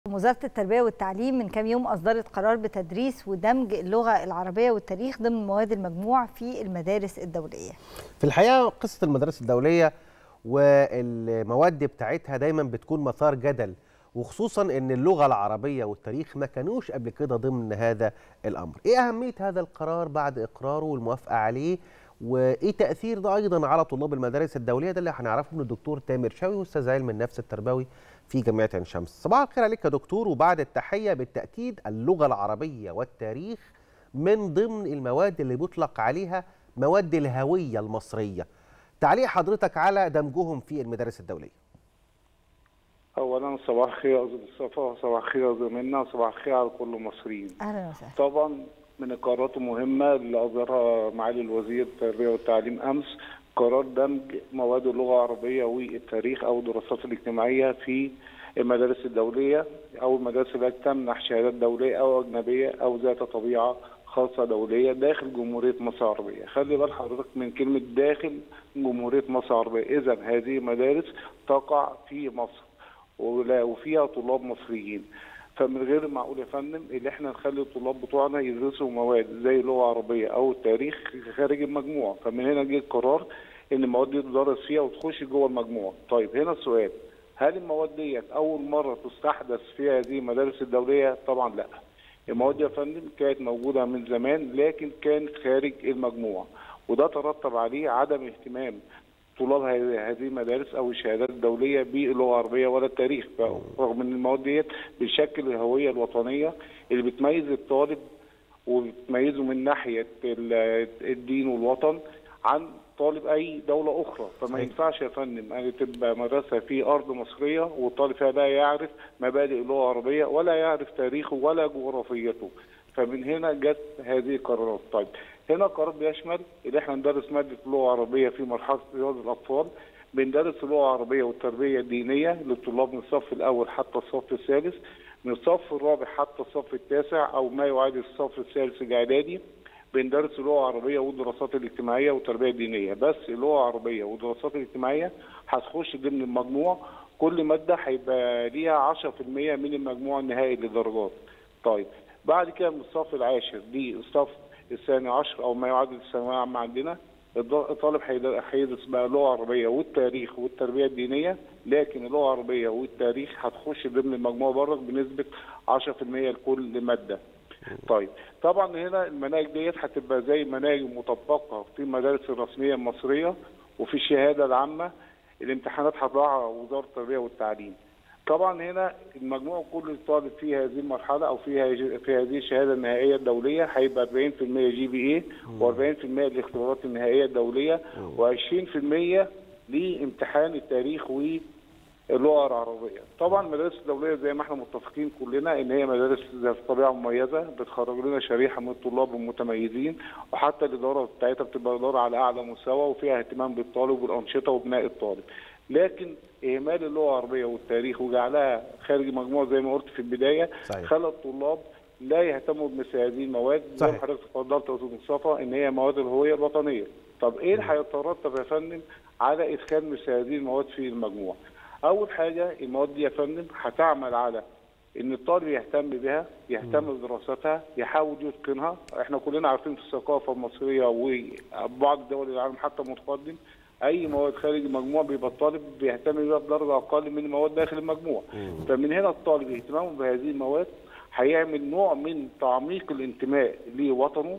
وزارة التربية والتعليم من كام يوم أصدرت قرار بتدريس ودمج اللغة العربية والتاريخ ضمن مواد المجموع في المدارس الدولية في الحقيقه قصه المدارس الدوليه والمواد بتاعتها دايما بتكون مثار جدل وخصوصا ان اللغه العربيه والتاريخ ما كانوش قبل كده ضمن هذا الامر ايه اهميه هذا القرار بعد اقراره والموافقه عليه وايه تاثير ده ايضا على طلاب المدارس الدوليه ده اللي هنعرفه من الدكتور تامر شوقي استاذ علم النفس التربوي في جامعه عين شمس صباح الخير عليك يا دكتور وبعد التحيه بالتاكيد اللغه العربيه والتاريخ من ضمن المواد اللي بيطلق عليها مواد الهويه المصريه تعليق حضرتك على دمجهم في المدارس الدوليه اولا صباح الخير يا استاذ مصطفى صباح الخير يا زميلنا صباح الخير على كل المصريين أهلا وسهلا طبعا من القرارات المهمه اللي اصدرها معالي الوزير التربيه والتعليم امس قرار دمج مواد اللغه العربيه والتاريخ او الدراسات الاجتماعيه في المدارس الدوليه او المدارس التي تمنح شهادات دوليه او اجنبيه او ذات طبيعه خاصه دوليه داخل جمهوريه مصر العربيه، خلي بال حضرتك من كلمه داخل جمهوريه مصر العربيه، اذا هذه مدارس تقع في مصر ولا وفيها طلاب مصريين. فمن غير المعقول يا فندم اللي احنا نخلي الطلاب بتوعنا يدرسوا مواد زي اللغه العربيه او التاريخ خارج المجموع، فمن هنا جه القرار ان المواد دي تدرس فيها وتخش جوه المجموع. طيب هنا السؤال هل المواد ديت اول مره تستحدث في هذه المدارس الدوليه؟ طبعا لا. المواد دي يا فندم كانت موجوده من زمان لكن كانت خارج المجموع وده ترتب عليه عدم اهتمام طلاب هذه المدارس او الشهادات الدوليه باللغه العربيه ولا التاريخ رغم ان المواد ديت بتشكل الهويه الوطنيه اللي بتميز الطالب وبتميزه من ناحيه الدين والوطن عن طالب اي دوله اخرى فما ينفعش يا فندم ان تبقى مدرسه في ارض مصريه والطالب فيها لا يعرف مبادئ اللغه العربيه ولا يعرف تاريخه ولا جغرافيته فمن هنا جت هذه القرارات طيب هنا القرار بيشمل ان احنا ندرس ماده اللغه العربيه في مرحله رياض الاطفال بندرس اللغه العربيه والتربيه الدينيه للطلاب من الصف الاول حتى الصف الثالث من الصف الرابع حتى الصف التاسع او ما يعادل الصف الثالث الاعدادي بندرس اللغه العربيه والدراسات الاجتماعيه والتربيه الدينيه بس اللغه العربيه والدراسات الاجتماعيه هتخش ضمن المجموع كل ماده هيبقى ليها 10% من المجموع النهائي للدرجات طيب بعد كده من الصف العاشر للصف الثاني عشر او ما يعادل الثانويه العامه عندنا الطالب هيدرس بقى اللغه العربيه والتاريخ والتربيه الدينيه لكن اللغه العربيه والتاريخ هتخش ضمن المجموع بره بنسبه 10% لكل ماده. طيب طبعا هنا المناهج ديت هتبقى زي مناهج مطبقه في المدارس الرسميه المصريه وفي الشهاده العامه الامتحانات هتضعها وزاره التربيه والتعليم. طبعا هنا المجموع كل طالب في هذه المرحله او في في هذه الشهاده النهائيه الدوليه هيبقى 40% جي بي اي و40% للاختبارات النهائيه الدوليه و20% لامتحان التاريخ واللغه العربيه. طبعا المدارس الدوليه زي ما احنا متفقين كلنا ان هي مدارس ذات طبيعه مميزه بتخرج لنا شريحه من الطلاب المتميزين وحتى الاداره بتاعتها بتبقى اداره على اعلى مستوى وفيها اهتمام بالطالب والانشطه وبناء الطالب. لكن اهمال اللغه العربيه والتاريخ وجعلها خارج مجموع زي ما قلت في البدايه صحيح. خلى الطلاب لا يهتموا بمثل هذه المواد زي ما صحيح. حضرتك اتفضلت يا استاذ مصطفى ان هي مواد الهويه الوطنيه. طب ايه اللي هيترتب يا فندم على ادخال مثل هذه المواد في المجموع؟ اول حاجه المواد دي يا فندم هتعمل على ان الطالب يهتم بها يهتم بدراستها يحاول يتقنها احنا كلنا عارفين في الثقافه المصريه وبعض دول العالم حتى متقدم اي مواد خارج المجموع بيبقى الطالب بيهتم بيها بدرجه اقل من المواد داخل المجموع فمن هنا الطالب اهتمامه بهذه المواد هيعمل نوع من تعميق الانتماء لوطنه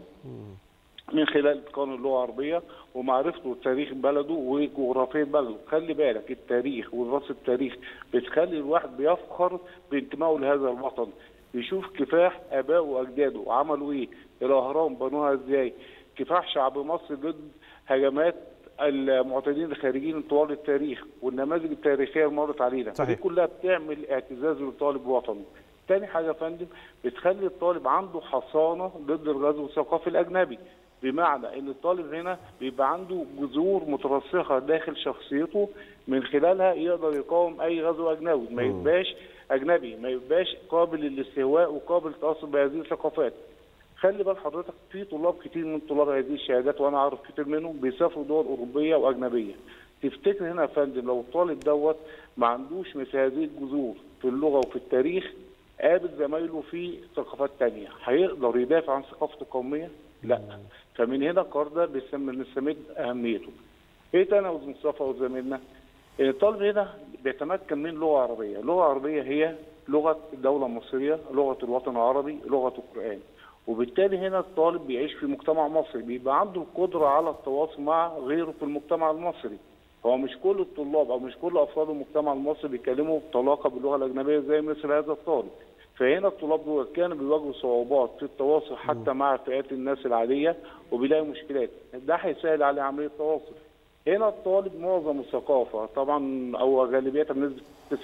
من خلال اتقان اللغه العربيه ومعرفته تاريخ بلده وجغرافيه بلده، خلي بالك التاريخ ودراسه التاريخ بتخلي الواحد بيفخر بانتمائه لهذا الوطن، يشوف كفاح ابائه واجداده عملوا ايه، الاهرام بنوها ازاي، كفاح شعب مصر ضد هجمات المعتدين الخارجيين طوال التاريخ والنماذج التاريخيه اللي مرت علينا، صحيح. دي كلها بتعمل اعتزاز للطالب وطنه. تاني حاجه يا فندم بتخلي الطالب عنده حصانه ضد الغزو الثقافي الاجنبي بمعنى ان الطالب هنا بيبقى عنده جذور مترسخه داخل شخصيته من خلالها يقدر يقاوم اي غزو اجنبي ما يبقاش اجنبي ما يبقاش قابل للاستهواء وقابل للتاثر بهذه الثقافات خلي بال حضرتك في طلاب كتير من طلاب هذه الشهادات وانا اعرف كتير منهم بيسافروا دول اوروبيه واجنبيه تفتكر هنا يا فندم لو الطالب دوت ما عندوش مثل هذه الجذور في اللغه وفي التاريخ قابل زمايله في ثقافات تانية هيقدر يدافع عن ثقافته القوميه؟ لا فمن هنا القرار ده بنستمد اهميته. ايه تاني يا استاذ مصطفى وزميلنا؟ ان الطالب هنا بيتمكن من لغه عربيه، اللغه العربيه هي لغه الدوله المصريه، لغه الوطن العربي، لغه القران. وبالتالي هنا الطالب بيعيش في مجتمع مصري بيبقى عنده القدره على التواصل مع غيره في المجتمع المصري. هو مش كل الطلاب او مش كل افراد المجتمع المصري بيتكلموا بطلاقه باللغه الاجنبيه زي مثل هذا الطالب. فهنا الطلاب دول كانوا بيواجهوا صعوبات في التواصل حتى مع فئات الناس العاديه وبيلاقي مشكلات، ده هيسهل عليه عمليه التواصل. هنا الطالب معظم الثقافه طبعا او غالبيتها بنسبه 90%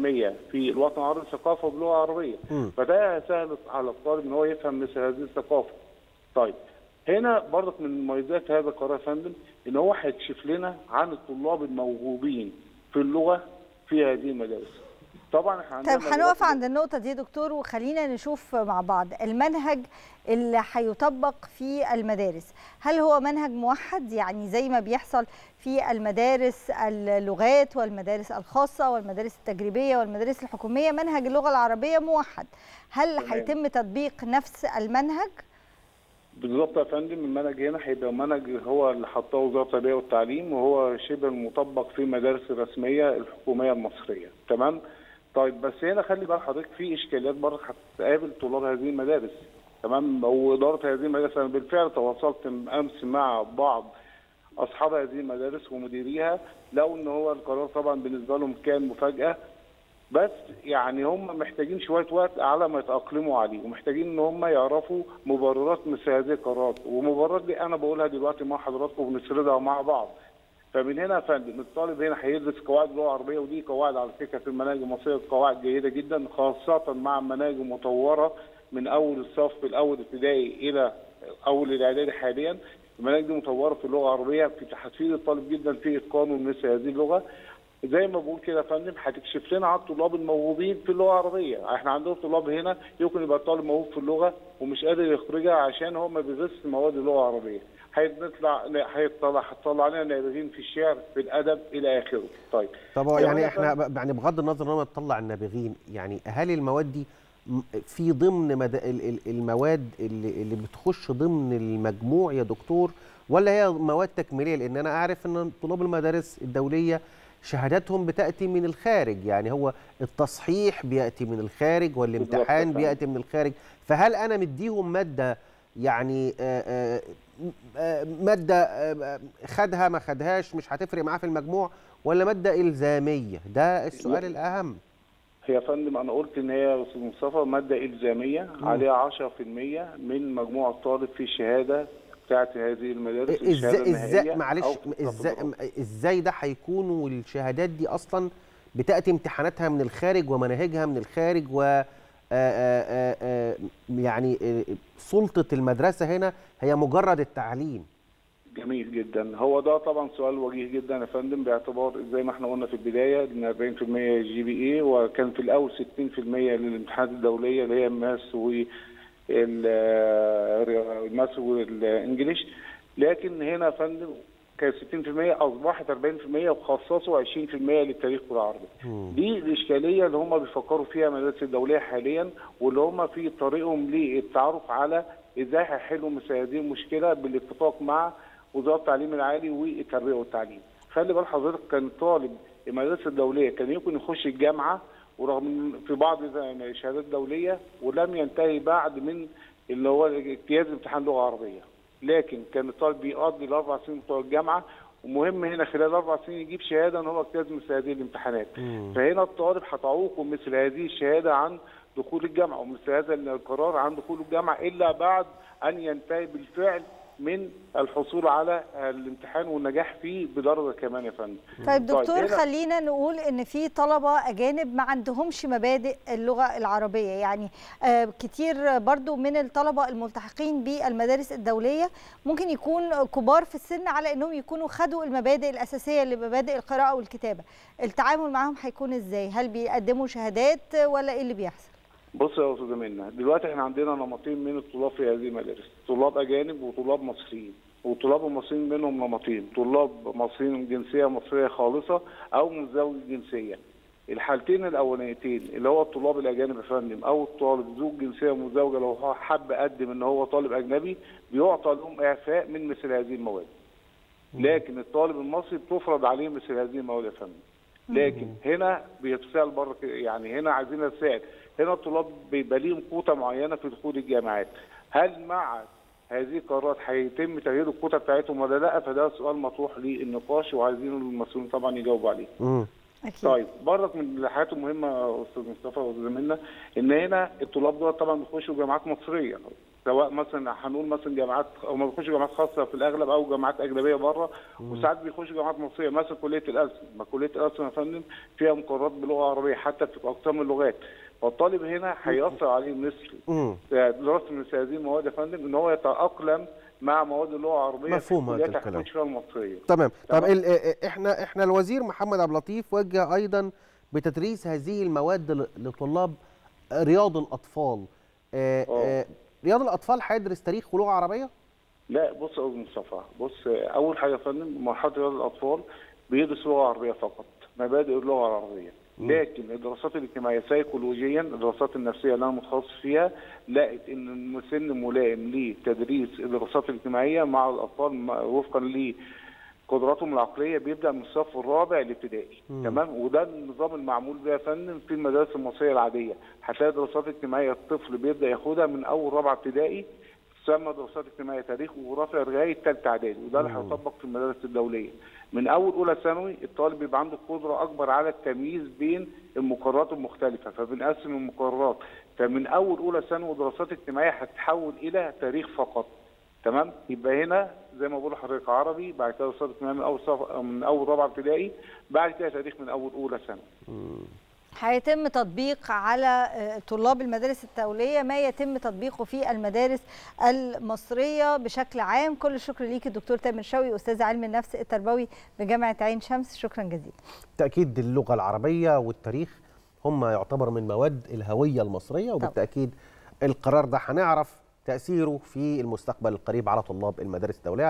في الوطن العربي ثقافه بلغه عربيه مم. فده هيسهل على الطالب ان هو يفهم مثل هذه الثقافه. طيب هنا برضك من مميزات هذا القرار يا فندم ان هو هيكشف لنا عن الطلاب الموهوبين في اللغه في هذه المدارس. طبعا احنا عندنا طيب هنقف دلوقتي- عند النقطة دي يا دكتور وخلينا نشوف مع بعض المنهج اللي هيطبق في المدارس هل هو منهج موحد يعني زي ما بيحصل في المدارس اللغات والمدارس الخاصة والمدارس التجريبية والمدارس الحكومية منهج اللغة العربية موحد هل تمام. هيتم تطبيق نفس المنهج؟ بالظبط يا فندم المنهج هنا هيبقى منهج هو اللي حطاه وزاره التربيه والتعليم وهو شبه مطبق في المدارس الرسميه الحكوميه المصريه تمام طيب بس هنا خلي بال حضرتك في اشكاليات برضه هتقابل طلاب هذه المدارس تمام واداره هذه المدارس انا بالفعل تواصلت امس مع بعض اصحاب هذه المدارس ومديريها لقوا ان هو القرار طبعا بالنسبه لهم كان مفاجاه بس يعني هم محتاجين شويه وقت على ما يتاقلموا عليه ومحتاجين ان هم يعرفوا مبررات مثل هذه القرارات ومبررات دي انا بقولها دلوقتي مع حضراتكم وبنسردها مع بعض فمن هنا يا فندم الطالب هنا هيدرس قواعد اللغه العربيه ودي قواعد على فكره في المناهج المصريه قواعد جيده جدا خاصه مع مناهج مطوره من اول الصف الاول ابتدائي الى اول الاعدادي حاليا المناهج دي مطوره في اللغه العربيه في هتفيد الطالب جدا في اتقانه مثل هذه اللغه زي ما بقول كده يا فندم هتكشف لنا على الطلاب الموهوبين في اللغه العربيه، احنا عندنا طلاب هنا يمكن يبقى الطالب موهوب في اللغه ومش قادر يخرجها عشان هو ما بيدرسش مواد اللغه العربيه. هيطلع هيطلع هتطلع لنا نابغين في الشعر في الادب الى اخره. طيب طب هو أيوة يعني يا احنا فندم. ب- يعني بغض النظر ان هو تطلع النابغين يعني هل المواد دي م- في ضمن مد... ال- ال- المواد اللي, اللي بتخش ضمن المجموع يا دكتور ولا هي مواد تكميليه لان انا اعرف ان طلاب المدارس الدوليه شهاداتهم بتاتي من الخارج يعني هو التصحيح بياتي من الخارج والامتحان بالظبط. بياتي من الخارج فهل انا مديهم ماده يعني آه، آه، آه، ماده آه، خدها ما خدهاش مش هتفرق معاه في المجموع ولا ماده الزاميه ده السؤال لا. الاهم هي يا فندم انا قلت ان هي يا استاذ مصطفى ماده الزاميه عليها 10% من مجموع الطالب في الشهاده بتاعت هذه المدارس الشهادة ازاي ازاي النهائية معلش أو في ازاي التطبيقات. ازاي ده هيكون والشهادات دي اصلا بتاتي امتحاناتها من الخارج ومناهجها من الخارج و آه، آه، آه، يعني آه، سلطه المدرسه هنا هي مجرد التعليم جميل جدا هو ده طبعا سؤال وجيه جدا يا فندم باعتبار زي ما احنا قلنا في البدايه ان 40% جي بي اي وكان في الاول 60% للامتحانات الدوليه اللي هي الماس وال الماس والانجليش لكن هنا يا فندم كان 60% اصبحت 40% وخصصوا 20% للتاريخ والعربي. دي الاشكاليه اللي هم بيفكروا فيها المدارس الدوليه حاليا واللي هم في طريقهم للتعرف على ازاي هيحلوا مثل هذه المشكله بالاتفاق مع وزاره التعليم العالي والتربيه والتعليم. خلي بال حضرتك كان طالب المدارس الدوليه كان يمكن يخش الجامعه ورغم ان في بعض الشهادات الدوليه ولم ينتهي بعد من اللي هو اجتياز امتحان لغه عربيه. لكن كان الطالب بيقضي الاربع سنين بتوع الجامعه ومهم هنا خلال اربع سنين يجيب شهاده ان هو اجتاز مثل هذه الامتحانات. فهنا الطالب هتعوقه مثل هذه الشهاده عن دخول الجامعه ومثل هذا القرار عن دخول الجامعه الا بعد ان ينتهي بالفعل من الحصول على الامتحان والنجاح فيه بدرجه كمان يا فندم. طيب دكتور هنا- خلينا نقول ان في طلبه اجانب ما عندهمش مبادئ اللغه العربيه يعني آه، كتير برضو من الطلبه الملتحقين بالمدارس الدوليه ممكن يكون كبار في السن على انهم يكونوا خدوا المبادئ الاساسيه لمبادئ القراءه والكتابه التعامل معاهم هيكون ازاي هل بيقدموا شهادات ولا ايه اللي بيحصل بص يا استاذ منا دلوقتي احنا عندنا نمطين من الطلاب في هذه المدارس طلاب اجانب وطلاب مصريين وطلاب المصريين منهم نمطين طلاب مصريين من جنسيه مصريه خالصه او مزدوج الجنسيه الحالتين الاولانيتين اللي هو الطلاب الاجانب يا فندم او الطالب ذو الجنسيه المزدوجه لو هو حب قدم ان هو طالب اجنبي بيعطى لهم اعفاء من مثل هذه المواد. لكن الطالب المصري بتفرض عليه مثل هذه المواد يا فندم. لكن هنا بيتسال بره كده، يعني هنا عايزين نتساءل هنا الطلاب بيبقى ليهم كوتا معينه في دخول الجامعات هل مع هذه القرارات هيتم تغيير الكوتا بتاعتهم ولا لا فده سؤال مطروح للنقاش وعايزين المسؤولين طبعا يجاوبوا عليه مم. اكيد طيب برضك من الحاجات المهمه يا استاذ مصطفى وزميلنا ان هنا الطلاب دول طبعا بيخشوا جامعات مصريه سواء مثلا هنقول مثلا جامعات او ما بيخشوا جامعات خاصه في الاغلب او جامعات اجنبيه بره وساعات بيخشوا جامعات مصريه مثلا كليه الألسن ما كليه الألسن يا فندم فيها مقررات بلغه عربيه حتى في اقسام اللغات فالطالب هنا هيأثر عليه مثل مم. دراسه مثل هذه المواد يا فندم ان هو يتأقلم مع مواد اللغه العربيه مفهوم في هذا الكليات الكلام. هيخش فيها المصريه تمام طب تمام. ال- ا- احنا احنا الوزير محمد عبد اللطيف وجه ايضا بتدريس هذه المواد ل- لطلاب رياض الاطفال آه، آه. آه، رياض الاطفال هيدرس تاريخ ولغه عربيه لا بص يا استاذ مصطفى بص اول حاجه يا فندم مرحله رياض الاطفال بيدرس لغه عربيه فقط مبادئ اللغه العربيه لكن الدراسات الاجتماعيه سيكولوجيا الدراسات النفسيه اللي انا متخصص فيها لقت ان السن ملائم لتدريس الدراسات الاجتماعيه مع الاطفال م- وفقا لقدراتهم العقليه بيبدا من الصف الرابع الابتدائي تمام وده النظام المعمول بيه يا فندم في المدارس المصريه العاديه هتلاقي دراسات اجتماعيه الطفل بيبدا ياخدها من اول رابعه ابتدائي تسمى دراسات اجتماعيه تاريخ وجغرافيا لغايه ثالثه اعدادي وده اللي هيطبق في المدارس الدوليه. من اول اولى ثانوي الطالب بيبقى عنده قدره اكبر على التمييز بين المقررات المختلفه فبنقسم المقررات فمن اول اولى ثانوي دراسات اجتماعيه هتتحول الى تاريخ فقط. تمام؟ يبقى هنا زي ما بقول لحضرتك عربي بعد كده دراسات اجتماعيه من اول صف... من اول رابعه ابتدائي بعد كده تاريخ من اول اولى ثانوي. هيتم تطبيق على آه، طلاب المدارس الدولية ما يتم تطبيقه في المدارس المصرية بشكل عام كل الشكر ليك الدكتور تامر شوقي أستاذ علم النفس التربوي بجامعة عين شمس شكرا جزيلا بالتاكيد اللغه العربيه والتاريخ هم يعتبر من مواد الهويه المصريه وبالتاكيد القرار ده هنعرف تاثيره في المستقبل القريب على طلاب المدارس الدوليه